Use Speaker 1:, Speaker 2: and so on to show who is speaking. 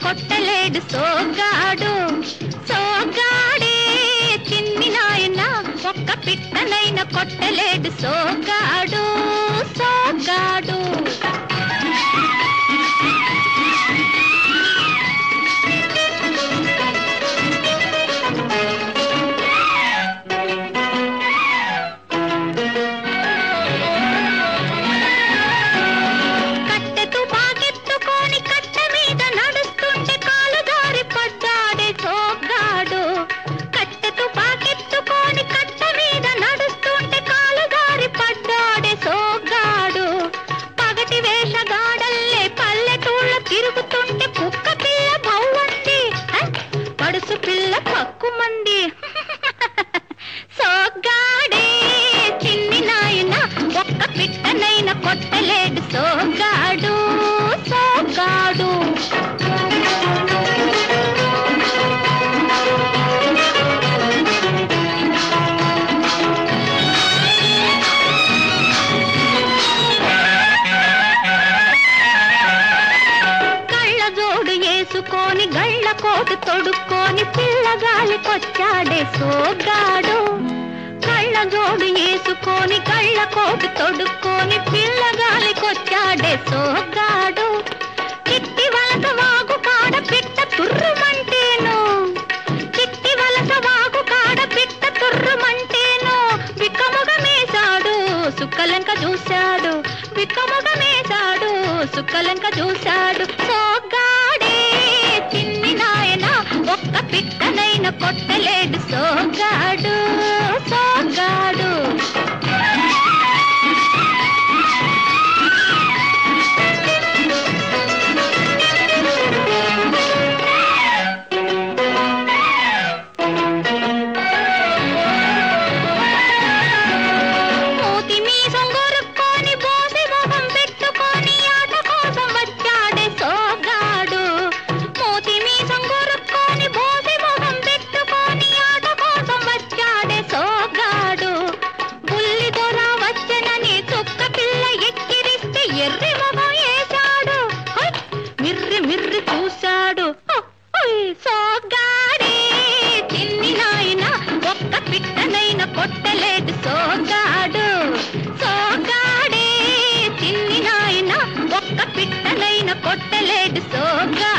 Speaker 1: కొట్టలేడు సోగాడు సోగాడే చిన్ని నాయన ఒక్క పిట్టనైన కొట్టలేడు సోగాడు సోగాడు కట్టెతు బాగెత్తుకొని కట్ట మీద నడుస్తుంటే కాలు దారి పడ్డాడే సోగ్గాడు కట్టెతు బాగెత్తుకొని కట్ట మీద నడుస్తుంటే కాలు దారి పడ్డాడే సోగ్గాడు పగటి వేషగాడల్లే పల్లెటూళ్ళ తిరుగుతుంటే కుక్క పిల్ల బౌవంది హ? పడుసు పిల్ల పక్కుమంది సోగ్గాడే చిన్ని నాయన ఒక్క పిట్టనైన కొట్టలేడు సోగాడు సోగాడు కళ్ళ జోడు వేసుకొని గళ్ళ కోటు తొడుక్కొని పిల్లగాలికొచ్చాడే సోగాడు కళ్ళ జోడు వేసుకొని కళ్ళ కోటు తొడుక్కొని పిల్లగాలికొచ్చాడే సోగాడు చిట్టి వలస వాగు కాడ పిట్ట తుర్రుమంటేను చిట్టి వలస వాగు కాడ పిట్ట తుర్రుమంటేను విక్కముగమేశాడు సుక్కలంక చూశాడు విక్కముగమేశాడు సుక్కలంక చూశాడు సోగాడే చిన్ని నాయన ఒక్క పిట్టనైన కొట్టలేడు సోగాడు సోగాడు మూతి మీసం గొరుక్కొని బోసి మొహం పెట్టుకొని ఆట కోసం వచ్చాడే సోగాడు మూతి మీసం గొరుక్కొని బోసి మొహం పెట్టుకొని ఆట కోసం వచ్చాడే సోగాడు బుల్లి దొర వచ్చనని చుక్క పిల్ల ఎక్కిరిస్తే ఎర్రి మొహం వేశాడు హై! మిర్రి మిర్రి చూశాడు హ! హై! సోగాడే చిన్ని నాయన ఒక్క పిట్టనైన కొట్టలేదు సోగాడు సోగాడే చిన్ని నాయన ఒక్క పిట్టనైన కొట్టలేదు సోగా